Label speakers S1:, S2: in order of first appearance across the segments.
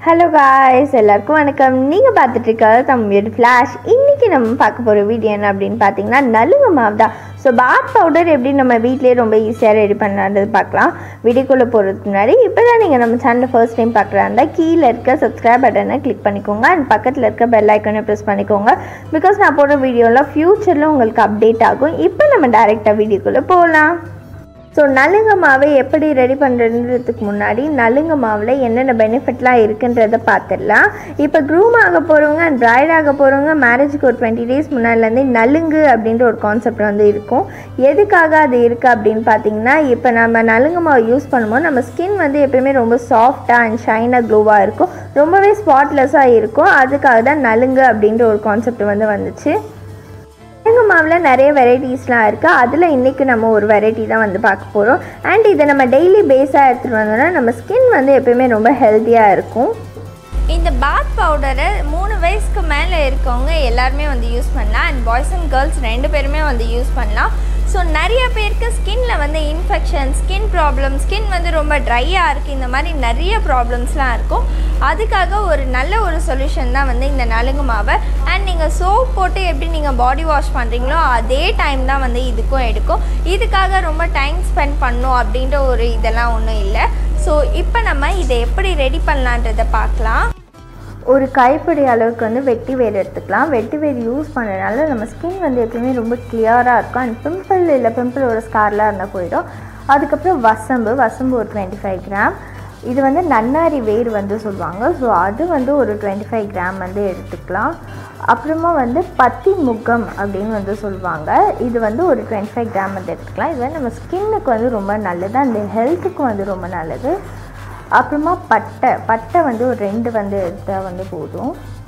S1: hello guys எல்லாருக்கும் வணக்கம் நீங்கள் பார்த்துட்டு இருக்கிறது தமிழ் ஃப்ளாஷ் இன்றைக்கி நம்ம பார்க்க போகிற வீடியோ என்ன அப்படின்னு பார்த்தீங்கன்னா நலுங்கு மாவு தான் ஸோ பாத் பவுடர் எப்படி நம்ம வீட்டிலேயே ரொம்ப ஈஸியாக ரெடி பண்ணலான்றது பார்க்கலாம் வீடியோக்குள்ளே போகிறதுக்கு முன்னாடி இப்போ தான் நீங்கள் நம்ம சேனலை ஃபர்ஸ்ட் டைம் பார்க்குறா இருந்தால் கீழே இருக்க சப்ஸ்கிரைப் பட்டனை கிளிக் பண்ணிக்கோங்க அண்ட் பக்கத்தில் இருக்க பெல் ஐக்கனை ப்ரெஸ் பண்ணிக்கோங்க பிகாஸ் நான் போடுற வீடியோவில் ஃப்யூச்சரில் உங்களுக்கு அப்டேட் ஆகும் இப்போ நம்ம டேரெக்டாக வீடியோக்குள்ளே போகலாம் ஸோ நலுங்க மாவை எப்படி ரெடி பண்ணுறதுக்கு முன்னாடி நலுங்க மாவில் என்னென்ன பெனிஃபிட்லாம் இருக்குன்றதை பார்த்துடலாம் இப்போ க்ரூம் ஆக போகிறவங்க அண்ட் பிரைட் ஆக போகிறவங்க மேரேஜுக்கு ஒரு டுவெண்ட்டி டேஸ் முன்னாடிலேருந்தே நலுங்கு அப்படின்ற ஒரு கான்செப்ட் வந்து இருக்கும் எதுக்காக அது இருக்குது அப்படின்னு பார்த்தீங்கன்னா இப்போ நம்ம நலுங்க மாவை யூஸ் பண்ணும்போது நம்ம ஸ்கின் வந்து எப்பயுமே ரொம்ப சாஃப்டாக அண்ட் ஷைனாக க்ளோவாக இருக்கும் ரொம்பவே ஸ்பாட்லெஸ்ஸாக இருக்கும் அதுக்காக தான் நலுங்கு அப்படின்ற ஒரு கான்செப்ட் வந்து வந்துச்சு கிழங்கு மாவில் நிறைய வெரைட்டிஸ்லாம் இருக்குது அதில் இன்றைக்கி நம்ம ஒரு வெரைட்டி தான் வந்து பார்க்க போகிறோம் அண்ட் இதை நம்ம டெய்லி பேஸாக எடுத்துகிட்டு வந்தோம்னா நம்ம ஸ்கின் வந்து எப்பயுமே ரொம்ப ஹெல்த்தியாக இருக்கும்
S2: இந்த பாத் பவுடரை மூணு வயசுக்கு மேலே இருக்கவங்க எல்லாருமே வந்து யூஸ் பண்ணலாம் அண்ட் பாய்ஸ் அண்ட் கேர்ள்ஸ் ரெண்டு பேருமே வந்து யூஸ் பண்ணலாம் ஸோ நிறைய பேருக்கு ஸ்கின்ல வந்து இன்ஃபெக்ஷன் ஸ்கின் ப்ராப்ளம் ஸ்கின் வந்து ரொம்ப ட்ரையாக இருக்குது இந்த மாதிரி நிறைய ப்ராப்ளம்ஸ்லாம் இருக்கும் அதுக்காக ஒரு நல்ல ஒரு சொல்யூஷன் தான் வந்து இந்த நலுங்கு மாவை அண்ட் நீங்கள் சோப் போட்டு எப்படி நீங்கள் பாடி வாஷ் பண்ணுறீங்களோ அதே டைம் தான் வந்து இதுக்கும் எடுக்கும் இதுக்காக ரொம்ப டைம் ஸ்பெண்ட் பண்ணும் அப்படின்ற ஒரு இதெல்லாம் ஒன்றும் இல்லை ஸோ இப்போ நம்ம இதை எப்படி ரெடி பண்ணலான்றதை பார்க்கலாம்
S1: ஒரு கைப்பிடி அளவுக்கு வந்து வெட்டி வேர் எடுத்துக்கலாம் வெட்டி வேர் யூஸ் பண்ணுறதுனால நம்ம ஸ்கின் வந்து எப்பயுமே ரொம்ப கிளியராக இருக்கும் அண்ட் பிம்பிள் இல்லை பிம்பிளோட ஸ்கார்லாம் இருந்தால் போயிடும் அதுக்கப்புறம் வசம்பு வசம்பு ஒரு டுவெண்ட்டி ஃபைவ் கிராம் இது வந்து நன்னாரி வேர் வந்து சொல்லுவாங்க ஸோ அது வந்து ஒரு டுவெண்ட்டி ஃபைவ் கிராம் வந்து எடுத்துக்கலாம் அப்புறமா வந்து பத்தி முகம் அப்படின்னு வந்து சொல்லுவாங்க இது வந்து ஒரு டுவெண்ட்டி ஃபைவ் கிராம் வந்து எடுத்துக்கலாம் இது வந்து நம்ம ஸ்கின்னுக்கு வந்து ரொம்ப நல்லது அந்த ஹெல்த்துக்கும் வந்து ரொம்ப நல்லது அப்புறமா பட்டை பட்டை வந்து ஒரு ரெண்டு வந்து எடுத்தால் வந்து போதும்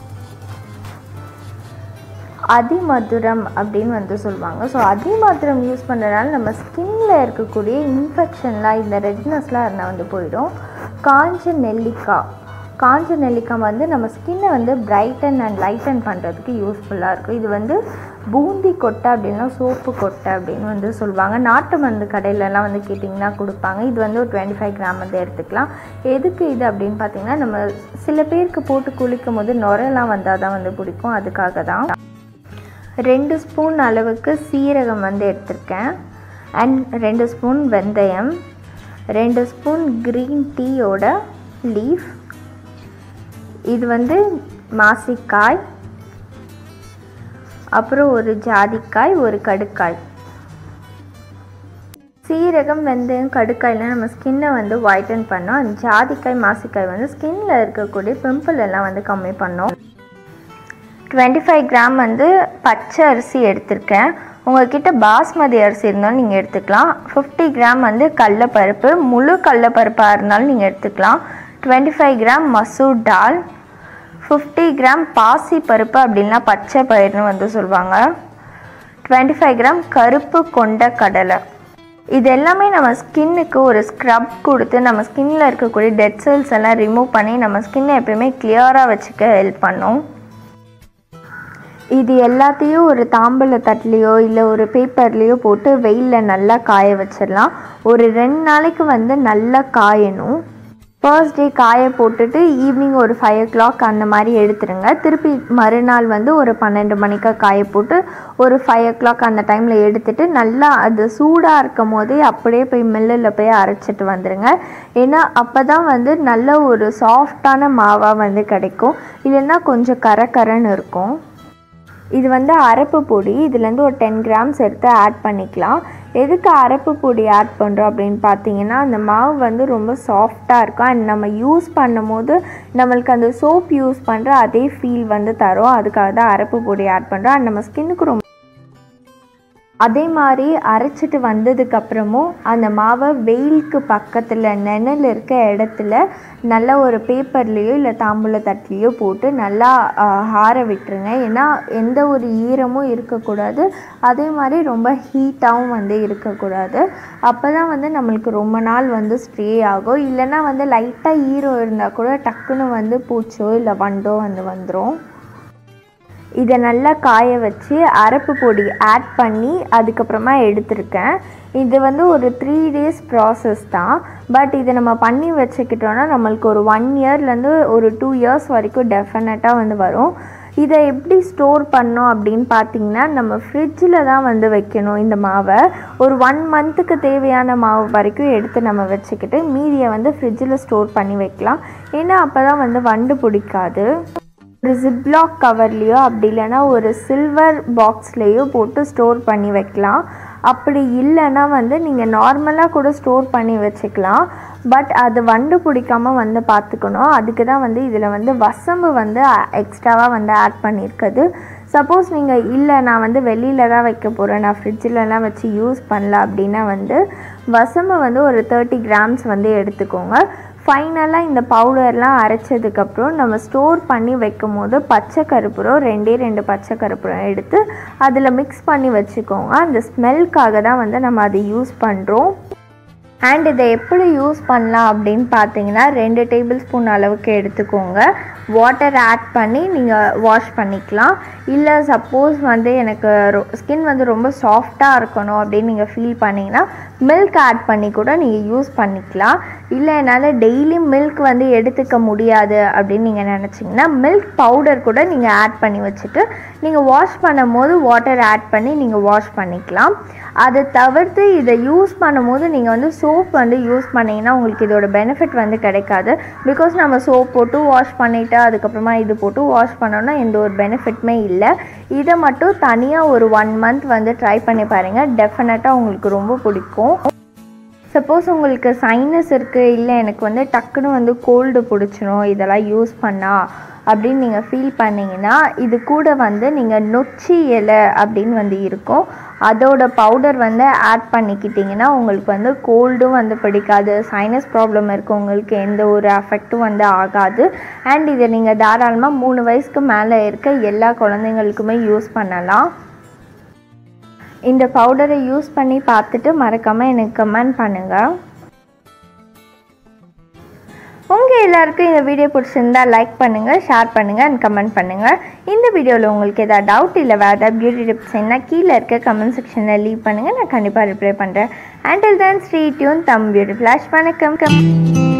S1: அதிமதுரம் அப்படின்னு வந்து சொல்லுவாங்க ஸோ அதிமதுரம் யூஸ் பண்ணுறதுனால நம்ம ஸ்கின்ல இருக்கக்கூடிய இன்ஃபெக்ஷன்லாம் இந்த ரெட்னஸ்லாம் இருந்தால் வந்து போயிடும் காஞ்ச நெல்லிக்காய் காஞ்ச நெல்லிக்காய் வந்து நம்ம ஸ்கின்னை வந்து பிரைட்டன் அண்ட் லைட்டன் பண்ணுறதுக்கு யூஸ்ஃபுல்லாக இருக்கும் இது வந்து பூந்தி கொட்டை அப்படின்னா சோப்பு கொட்டை அப்படின்னு வந்து சொல்லுவாங்க நாட்டு மருந்து கடையிலலாம் வந்து கேட்டிங்கன்னா கொடுப்பாங்க இது வந்து ஒரு டுவெண்ட்டி ஃபைவ் கிராம் வந்து எடுத்துக்கலாம் எதுக்கு இது அப்படின்னு பார்த்தீங்கன்னா நம்ம சில பேருக்கு போட்டு குளிக்கும் போது நுரெல்லாம் வந்தால் தான் வந்து பிடிக்கும் அதுக்காக தான் ரெண்டு ஸ்பூன் அளவுக்கு சீரகம் வந்து எடுத்திருக்கேன் அண்ட் ரெண்டு ஸ்பூன் வெந்தயம் ரெண்டு ஸ்பூன் க்ரீன் டீயோட லீஃப் இது வந்து மாசிக்காய் அப்புறம் ஒரு ஜாதிக்காய் ஒரு கடுக்காய் சீரகம் வெந்தயம் கடுக்காயெலாம் நம்ம ஸ்கின்னை வந்து ஒயிட்டன் பண்ணோம் அந்த ஜாதிக்காய் மாசிக்காய் வந்து ஸ்கின்னில் இருக்கக்கூடிய பிம்பிள் எல்லாம் வந்து கம்மி பண்ணோம் டுவெண்ட்டி ஃபைவ் கிராம் வந்து பச்சை அரிசி எடுத்திருக்கேன் உங்கள்கிட்ட பாஸ்மதி அரிசி இருந்தாலும் நீங்கள் எடுத்துக்கலாம் ஃபிஃப்டி கிராம் வந்து கடலப்பருப்பு முழு கடலப்பருப்பாக இருந்தாலும் நீங்கள் எடுத்துக்கலாம் twenty five gram masoor dal fifty gram பாசி பருப்பு அப்படின்னா பச்சை பயிர்னு வந்து சொல்லுவாங்க டுவெண்ட்டி ஃபைவ் கிராம் கருப்பு கொண்ட கடலை இது எல்லாமே நம்ம ஸ்கின்னுக்கு ஒரு ஸ்க்ரப் கொடுத்து நம்ம ஸ்கின்னில் இருக்கக்கூடிய டெட் செல்ஸ் எல்லாம் ரிமூவ் பண்ணி நம்ம ஸ்கின்னை எப்பயுமே கிளியராக வச்சுக்க ஹெல்ப் பண்ணும் இது எல்லாத்தையும் ஒரு தாம்பூல தட்டுலேயோ இல்லை ஒரு பேப்பர்லேயோ போட்டு வெயிலில் நல்லா காய வச்சிடலாம் ஒரு ரெண்டு நாளைக்கு வந்து நல்லா காயணும் ஃபர்ஸ்ட் டே காய போட்டுட்டு ஈவினிங் ஒரு ஃபைவ் ஓ கிளாக் அந்த மாதிரி எடுத்துருங்க திருப்பி மறுநாள் வந்து ஒரு பன்னெண்டு மணிக்கு காய போட்டு ஒரு ஃபைவ் ஓ கிளாக் அந்த டைமில் எடுத்துட்டு நல்லா அது சூடாக இருக்கும் போதே அப்படியே போய் மில்லில் போய் அரைச்சிட்டு வந்துடுங்க ஏன்னா அப்போ தான் வந்து நல்ல ஒரு சாஃப்டான மாவாக வந்து கிடைக்கும் இல்லைன்னா கொஞ்சம் கர கரன்னு இருக்கும் இது வந்து அரப்பு பொடி இதுலேருந்து ஒரு டென் கிராம்ஸ் எடுத்து ஆட் பண்ணிக்கலாம் எதுக்கு அரப்பு பொடி ஆட் பண்ணுறோம் அப்படின்னு பார்த்தீங்கன்னா அந்த மாவு வந்து ரொம்ப சாஃப்டாக இருக்கும் அண்ட் நம்ம யூஸ் பண்ணும் போது நம்மளுக்கு அந்த சோப் யூஸ் பண்ணுற அதே ஃபீல் வந்து தரும் அதுக்காக தான் அரப்பு பொடி ஆட் பண்ணுறோம் அண்ட் நம்ம ஸ்கின்னுக்கு ரொம்ப அதே மாதிரி அரைச்சிட்டு வந்ததுக்கப்புறமும் அந்த மாவை வெயிலுக்கு பக்கத்தில் நிழல் இருக்க இடத்துல நல்ல ஒரு பேப்பர்லேயோ இல்லை தாம்பூல தட்டுலேயோ போட்டு நல்லா ஆற விட்டுருங்க ஏன்னா எந்த ஒரு ஈரமும் இருக்கக்கூடாது அதே மாதிரி ரொம்ப ஹீட்டாகவும் வந்து இருக்கக்கூடாது அப்போ தான் வந்து நம்மளுக்கு ரொம்ப நாள் வந்து ஸ்ப்ரே ஆகும் இல்லைன்னா வந்து லைட்டாக ஈரம் இருந்தால் கூட டக்குன்னு வந்து பூச்சோ இல்லை வண்டோ வந்து வந்துடும் இதை நல்லா காய வச்சு அரப்பு பொடி ஆட் பண்ணி அதுக்கப்புறமா எடுத்திருக்கேன் இது வந்து ஒரு த்ரீ டேஸ் ப்ராசஸ் தான் பட் இதை நம்ம பண்ணி வச்சுக்கிட்டோன்னா நம்மளுக்கு ஒரு ஒன் இயர்லேருந்து ஒரு டூ இயர்ஸ் வரைக்கும் டெஃபினட்டாக வந்து வரும் இதை எப்படி ஸ்டோர் பண்ணோம் அப்படின்னு பார்த்தீங்கன்னா நம்ம ஃப்ரிட்ஜில் தான் வந்து வைக்கணும் இந்த மாவை ஒரு ஒன் மந்த்துக்கு தேவையான மாவு வரைக்கும் எடுத்து நம்ம வச்சுக்கிட்டு மீதியை வந்து ஃப்ரிட்ஜில் ஸ்டோர் பண்ணி வைக்கலாம் ஏன்னா அப்போ தான் வந்து வண்டு பிடிக்காது ஒரு ஜிப்லாக் கவர்லேயோ அப்படி இல்லைன்னா ஒரு சில்வர் பாக்ஸ்லேயோ போட்டு ஸ்டோர் பண்ணி வைக்கலாம் அப்படி இல்லைன்னா வந்து நீங்கள் நார்மலாக கூட ஸ்டோர் பண்ணி வச்சுக்கலாம் பட் அது வண்டு பிடிக்காம வந்து பார்த்துக்கணும் அதுக்கு தான் வந்து இதில் வந்து வசம்பு வந்து எக்ஸ்ட்ராவாக வந்து ஆட் பண்ணியிருக்குது சப்போஸ் நீங்கள் இல்லை நான் வந்து வெளியில் தான் வைக்க போகிறேன் நான் ஃப்ரிட்ஜிலலாம் வச்சு யூஸ் பண்ணல அப்படின்னா வந்து வசம்பு வந்து ஒரு தேர்ட்டி கிராம்ஸ் வந்து எடுத்துக்கோங்க ஃபைனலாக இந்த பவுடர்லாம் அரைச்சதுக்கப்புறம் நம்ம ஸ்டோர் பண்ணி வைக்கும் போது பச்சை கருப்புரம் ரெண்டே ரெண்டு பச்சை கருப்புரம் எடுத்து அதில் மிக்ஸ் பண்ணி வச்சுக்கோங்க அந்த ஸ்மெல்க்காக தான் வந்து நம்ம அதை யூஸ் பண்ணுறோம் அண்ட் இதை எப்படி யூஸ் பண்ணலாம் அப்படின்னு பார்த்தீங்கன்னா ரெண்டு டேபிள் ஸ்பூன் அளவுக்கு எடுத்துக்கோங்க வாட்டர் ஆட் பண்ணி நீங்கள் வாஷ் பண்ணிக்கலாம் இல்லை சப்போஸ் வந்து எனக்கு ஸ்கின் வந்து ரொம்ப சாஃப்டாக இருக்கணும் அப்படின்னு நீங்கள் ஃபீல் பண்ணிங்கன்னா மில்க் ஆட் பண்ணி கூட நீங்கள் யூஸ் பண்ணிக்கலாம் இல்லை என்னால் டெய்லி மில்க் வந்து எடுத்துக்க முடியாது அப்படின்னு நீங்கள் நினச்சிங்கன்னா மில்க் பவுடர் கூட நீங்கள் ஆட் பண்ணி வச்சுட்டு நீங்கள் வாஷ் பண்ணும் போது வாட்டர் ஆட் பண்ணி நீங்கள் வாஷ் பண்ணிக்கலாம் அதை தவிர்த்து இதை யூஸ் பண்ணும்போது நீங்கள் வந்து சோப் வந்து யூஸ் பண்ணிங்கன்னா உங்களுக்கு இதோட பெனிஃபிட் வந்து கிடைக்காது பிகாஸ் நம்ம சோப் போட்டு வாஷ் பண்ணிவிட்டு அதுக்கப்புறமா இது போட்டு வாஷ் பண்ணோன்னா எந்த ஒரு பெனிஃபிட்டுமே இல்லை இதை மட்டும் தனியாக ஒரு ஒன் மந்த் வந்து ட்ரை பண்ணி பாருங்கள் டெஃபினட்டாக உங்களுக்கு ரொம்ப பிடிக்கும் சப்போஸ் உங்களுக்கு சைனஸ் இருக்குது இல்லை எனக்கு வந்து டக்குன்னு வந்து கோல்டு பிடிச்சிரும் இதெல்லாம் யூஸ் பண்ணா அப்படின்னு நீங்கள் ஃபீல் பண்ணிங்கன்னா இது கூட வந்து நீங்கள் நொச்சி இலை அப்படின்னு வந்து இருக்கும் அதோட பவுடர் வந்து ஆட் பண்ணிக்கிட்டிங்கன்னா உங்களுக்கு வந்து கோல்டும் வந்து பிடிக்காது சைனஸ் ப்ராப்ளம் இருக்கவங்களுக்கு எந்த ஒரு அஃபெக்ட்டும் வந்து ஆகாது அண்ட் இதை நீங்கள் தாராளமாக மூணு வயசுக்கு மேலே இருக்க எல்லா குழந்தைங்களுக்குமே யூஸ் பண்ணலாம் இந்த பவுடரை யூஸ் பண்ணி பார்த்துட்டு மறக்காமல் எனக்கு கமெண்ட் பண்ணுங்கள் உங்கள் எல்லாருக்கும் இந்த வீடியோ பிடிச்சிருந்தா லைக் பண்ணுங்கள் ஷேர் பண்ணுங்கள் அண்ட் கமெண்ட் பண்ணுங்கள் இந்த வீடியோவில் உங்களுக்கு ஏதாவது டவுட் இல்லை வேறு ஏதாவது பியூட்டி டிப்ஸ் என்ன கீழே இருக்க கமெண்ட் செக்ஷனில் லீவ் பண்ணுங்கள் நான் கண்டிப்பாக ரிப்ளை பண்ணுறேன் until then stay tuned them Beauty Flash வணக்கம் கம்